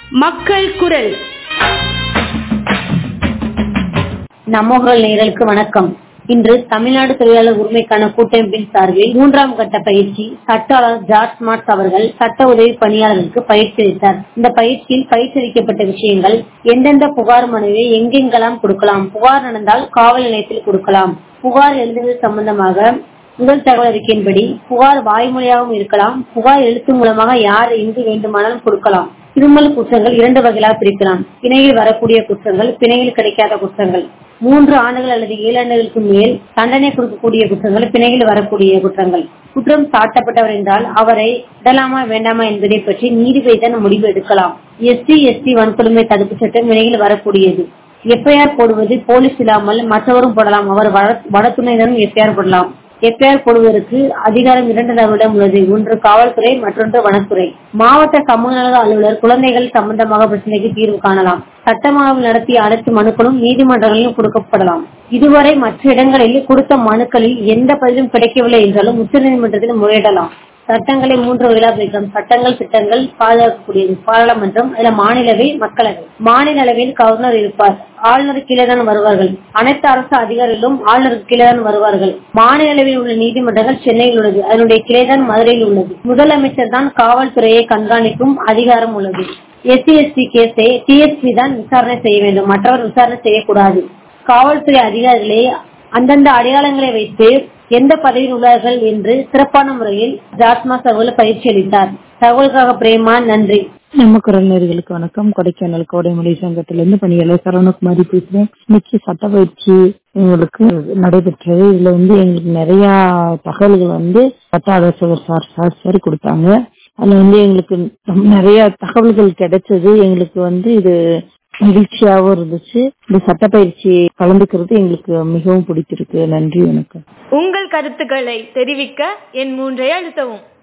மக்கள் குரல் நம்மோகல் நேயர்களுக்கு வணக்கம் இன்று தமிழ்நாடு தொழிலாளர் உரிமைக்கான கூட்டமைப்பின் சார்பில் மூன்றாம் கட்ட பயிற்சி சட்டாளர் ஜார்ஜ் மார்க்ஸ் அவர்கள் சட்ட உதவி பணியாளர்களுக்கு பயிற்சி அளித்தார் இந்த பயிற்சியில் பயிற்சி அளிக்கப்பட்ட விஷயங்கள் எந்தெந்த புகார் மனுவை எங்கெங்கெல்லாம் கொடுக்கலாம் புகார் நடந்தால் காவல் நிலையத்தில் கொடுக்கலாம் புகார் எழுதுவது சம்பந்தமாக முதல் தகவல் அறிக்கையின்படி புகார் வாய்மொழியாகவும் இருக்கலாம் புகார் எழுத்து மூலமாக யார் எங்கு வேண்டுமானாலும் கொடுக்கலாம் இருமல் குற்றங்கள் இரண்டு வகையாக பிரிக்கலாம் பிணையில் வரக்கூடிய குற்றங்கள் பிணையில் கிடைக்காத குற்றங்கள் மூன்று ஆண்டுகள் அல்லது ஏழு ஆண்டுகளுக்கு மேல் தண்டனை கொடுக்கக்கூடிய குற்றங்கள் பிணையில் வரக்கூடிய குற்றங்கள் குற்றம் சாட்டப்பட்டவர் என்றால் அவரை விடலாமா வேண்டாமா என்பதை பற்றி நீதிபதி தான் முடிவு எடுக்கலாம் எஸ்சி எஸ்டி வன்கொடுமை தடுப்பு சட்டம் வினையில் வரக்கூடியது எஃப்ஐஆர் போடுவது போலீஸ் இல்லாமல் மற்றவரும் போடலாம் அவர் வடத்துணையினரும் எஃப்ஐஆர் போடலாம் எஃப்ஐஆர் போடுவதற்கு அதிகாரம் இரண்டு நபரிடம் உள்ளது ஒன்று காவல்துறை மற்றொன்று வனத்துறை மாவட்ட சமூக நல அலுவலர் குழந்தைகள் சம்பந்தமாக பிரச்சனைக்கு தீர்வு காணலாம் சட்டமாவில் நடத்திய அனைத்து மனுக்களும் நீதிமன்றங்களிலும் கொடுக்கப்படலாம் இதுவரை மற்ற இடங்களில் கொடுத்த மனுக்களில் எந்த பதிலும் கிடைக்கவில்லை என்றாலும் உச்சநீதிமன்றத்தில் முறையிடலாம் சட்டங்களை மூன்று வகையாக பிரிக்கலாம் சட்டங்கள் திட்டங்கள் பாதுகாக்கக்கூடியது பாராளுமன்றம் அதுல மாநிலவை மக்களவை மாநில அளவில் கவர்னர் இருப்பார் ஆளுநர் கீழே தான் வருவார்கள் அனைத்து அரசு அதிகாரிகளும் ஆளுநருக்கு கீழே தான் வருவார்கள் மாநில அளவில் உள்ள நீதிமன்றங்கள் சென்னையில் உள்ளது அதனுடைய கிளைதான் மதுரையில் உள்ளது முதலமைச்சர் தான் காவல்துறையை கண்காணிக்கும் அதிகாரம் உள்ளது எஸ்சி எஸ்டி கேஸை டிஎஸ்பி தான் விசாரணை செய்ய வேண்டும் மற்றவர் விசாரணை செய்யக்கூடாது காவல்துறை அதிகாரிகளே அந்தந்த அடையாளங்களை வைத்து எந்த பதவியில் உள்ளார்கள் என்று சிறப்பான முறையில் ஜாஸ்மாஸ் அவர்கள் பயிற்சி அளித்தார் தகவலுக்காக பிரேமா நன்றி நம்ம குரல்நர்களுக்கு வணக்கம் கொடைக்கானல் கோடைமலை சங்கத்திலிருந்து பணியாளர் சரவணகுமாரி பேசுறேன் இன்னைக்கு சட்ட பயிற்சி எங்களுக்கு நடைபெற்றது இதுல வந்து எங்களுக்கு நிறைய தகவல்கள் வந்து சட்ட ஆலோசகர் சார் சார் சார் கொடுத்தாங்க அதுல வந்து எங்களுக்கு நிறைய தகவல்கள் கிடைச்சது எங்களுக்கு வந்து இது மகிழ்ச்சியாகவும் இருந்துச்சு இந்த சட்டப்பயிற்சி கலந்துக்கிறது எங்களுக்கு மிகவும் பிடிச்சிருக்கு நன்றி வணக்கம் உங்கள் கருத்துக்களை தெரிவிக்க என் மூன்றை அழுத்தவும்